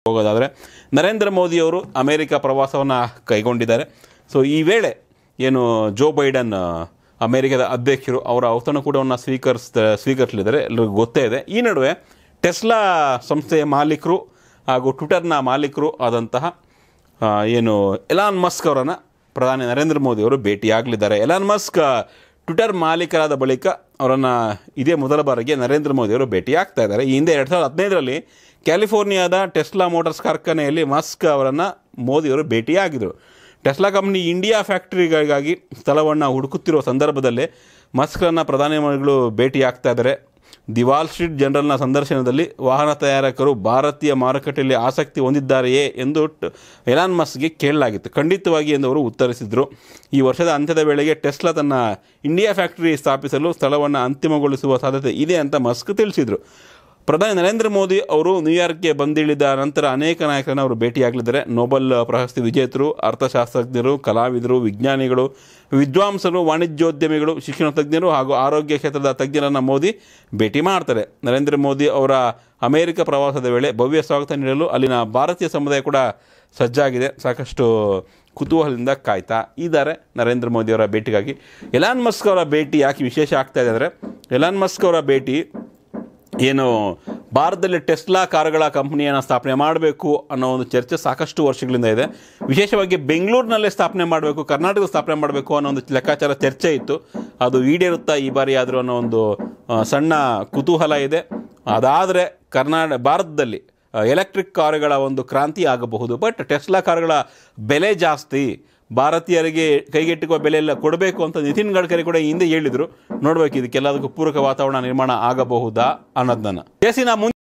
ಹೋಗೋದಾದರೆ ನರೇಂದ್ರ ಮೋದಿಯವರು ಅಮೇರಿಕ ಪ್ರವಾಸವನ್ನು ಕೈಗೊಂಡಿದ್ದಾರೆ ಸೊ ಈ ವೇಳೆ ಏನು ಜೋ ಬೈಡನ್ ಆ, ಅಮೇರಿಕದ ಅಧ್ಯಕ್ಷರು ಅವರ ಔತಣಕೂಟವನ್ನು ಸ್ವೀಕರಿಸ್ ಸ್ವೀಕರಿಸಲಿದ್ದಾರೆ ಎಲ್ಲರಿಗೂ ಗೊತ್ತೇ ಇದೆ ಈ ನಡುವೆ ಟೆಸ್ಲಾ ಸಂಸ್ಥೆಯ ಮಾಲೀಕರು ಹಾಗೂ ಟ್ವಿಟರ್ನ ಮಾಲೀಕರು ಆದಂತಹ ಆ, ಏನು ಎಲಾನ್ ಮಸ್ಕ್ ಅವರನ್ನು ಪ್ರಧಾನಿ ನರೇಂದ್ರ ಮೋದಿ ಅವರು ಭೇಟಿಯಾಗಲಿದ್ದಾರೆ ಎಲಾನ್ ಮಸ್ಕ್ ಆ, ಟ್ವಿಟರ್ ಮಾಲೀಕರಾದ ಬಳಿಕ ಅವರನ್ನು ಇದೇ ಮೊದಲ ಬಾರಿಗೆ ನರೇಂದ್ರ ಮೋದಿ ಅವರು ಭೇಟಿ ಆಗ್ತಾ ಇದ್ದಾರೆ ಈ ಹಿಂದೆ ಎರಡು ಸಾವಿರದ ಹದಿನೈದರಲ್ಲಿ ಕ್ಯಾಲಿಫೋರ್ನಿಯಾದ ಟೆಸ್ಲಾ ಮೋಟಾರ್ಸ್ ಕಾರ್ಖಾನೆಯಲ್ಲಿ ಮಸ್ಕ್ ಅವರನ್ನು ಮೋದಿಯವರು ಭೇಟಿಯಾಗಿದ್ದರು ಟೆಸ್ಲಾ ಕಂಪ್ನಿ ಇಂಡಿಯಾ ಫ್ಯಾಕ್ಟರಿಗಳಿಗಾಗಿ ಸ್ಥಳವನ್ನು ಹುಡುಕುತ್ತಿರುವ ಸಂದರ್ಭದಲ್ಲೇ ಮಸ್ಕ್ರನ್ನು ಪ್ರಧಾನಿಗಳು ಭೇಟಿ ಆಗ್ತಾ ಇದ್ದಾರೆ ದಿ ವಾಲ್ ಸ್ಟ್ರೀಟ್ ಜನರಲ್ನ ಸಂದರ್ಶನದಲ್ಲಿ ವಾಹನ ತಯಾರಕರು ಭಾರತೀಯ ಮಾರುಕಟ್ಟೆಯಲ್ಲಿ ಆಸಕ್ತಿ ಹೊಂದಿದ್ದಾರೆಯೇ ಎಂದು ಟ್- ಎಲಾನ್ ಮಸ್ಗೆ ಕೇಳಲಾಗಿತ್ತು ಖಂಡಿತವಾಗಿ ಎಂದು ಅವರು ಉತ್ತರಿಸಿದರು ಈ ವರ್ಷದ ಅಂತ್ಯದ ವೇಳೆಗೆ ಟೆಸ್ಲಾ ತನ್ನ ಇಂಡಿಯಾ ಫ್ಯಾಕ್ಟರಿ ಸ್ಥಾಪಿಸಲು ಸ್ಥಳವನ್ನು ಅಂತಿಮಗೊಳಿಸುವ ಸಾಧ್ಯತೆ ಇದೆ ಅಂತ ಮಸ್ಕ್ ತಿಳಿಸಿದರು ಪ್ರಧಾನಿ ನರೇಂದ್ರ ಮೋದಿ ಅವರು ನ್ಯೂಯಾರ್ಕ್ಗೆ ಬಂದಿಳಿದ ನಂತರ ಅನೇಕ ನಾಯಕರನ್ನು ಅವರು ಭೇಟಿಯಾಗಲಿದ್ದಾರೆ ನೊಬೆಲ್ ಪ್ರಶಸ್ತಿ ವಿಜೇತರು ಅರ್ಥಶಾಸ್ತ್ರಜ್ಞರು ಕಲಾವಿದರು ವಿಜ್ಞಾನಿಗಳು ವಿದ್ವಾಂಸರು ವಾಣಿಜ್ಯೋದ್ಯಮಿಗಳು ಶಿಕ್ಷಣ ತಜ್ಞರು ಹಾಗೂ ಆರೋಗ್ಯ ಕ್ಷೇತ್ರದ ತಜ್ಞರನ್ನು ಮೋದಿ ಭೇಟಿ ಮಾಡ್ತಾರೆ ನರೇಂದ್ರ ಮೋದಿ ಅವರ ಅಮೆರಿಕ ಪ್ರವಾಸದ ವೇಳೆ ಭವ್ಯ ಸ್ವಾಗತ ನೀಡಲು ಅಲ್ಲಿನ ಭಾರತೀಯ ಸಮುದಾಯ ಕೂಡ ಸಜ್ಜಾಗಿದೆ ಸಾಕಷ್ಟು ಕುತೂಹಲದಿಂದ ಕಾಯ್ತಾ ಇದ್ದಾರೆ ನರೇಂದ್ರ ಮೋದಿ ಅವರ ಭೇಟಿಗಾಗಿ ಎಲಾನ್ ಮಸ್ಕ್ ಅವರ ಭೇಟಿ ಯಾಕೆ ವಿಶೇಷ ಆಗ್ತಾ ಇದೆ ಅಂದರೆ ಎಲಾನ್ ಮಸ್ಕ್ ಅವರ ಭೇಟಿ ಏನು ಭಾರತದಲ್ಲಿ ಟೆಸ್ಲಾ ಕಾರುಗಳ ಕಂಪನಿಯನ್ನು ಸ್ಥಾಪನೆ ಮಾಡಬೇಕು ಅನ್ನೋ ಒಂದು ಚರ್ಚೆ ಸಾಕಷ್ಟು ವರ್ಷಗಳಿಂದ ಇದೆ ವಿಶೇಷವಾಗಿ ಬೆಂಗಳೂರಿನಲ್ಲೇ ಸ್ಥಾಪನೆ ಮಾಡಬೇಕು ಕರ್ನಾಟಕದ ಸ್ಥಾಪನೆ ಮಾಡಬೇಕು ಅನ್ನೋ ಒಂದು ಲೆಕ್ಕಾಚಾರ ಚರ್ಚೆ ಇತ್ತು ಅದು ಈಡೇರುತ್ತಾ ಈ ಬಾರಿ ಆದರೂ ಅನ್ನೋ ಒಂದು ಆ, ಸಣ್ಣ ಕುತೂಹಲ ಇದೆ ಅದಾದರೆ ಕರ್ನಾಟಕ ಭಾರತದಲ್ಲಿ ಎಲೆಕ್ಟ್ರಿಕ್ ಕಾರುಗಳ ಒಂದು ಕ್ರಾಂತಿ ಆಗಬಹುದು ಬಟ್ ಟೆಸ್ಲಾ ಕಾರುಗಳ ಬೆಲೆ ಜಾಸ್ತಿ ಭಾರತೀಯರಿಗೆ ಕೈಗೆಟುಕುವ ಬೆಲೆ ಎಲ್ಲ ಕೊಡಬೇಕು ಅಂತ ನಿತಿನ್ ಗಡ್ಕರಿ ಕೂಡ ಈ ಹಿಂದೆ ಹೇಳಿದರು ನೋಡ್ಬೇಕು ಇದಕ್ಕೆಲ್ಲದಕ್ಕೂ ಪೂರಕ ವಾತಾವರಣ ನಿರ್ಮಾಣ ಆಗಬಹುದಾ ಅನ್ನೋದನ್ನ ಕೇಸಿನ ಮುಂದೆ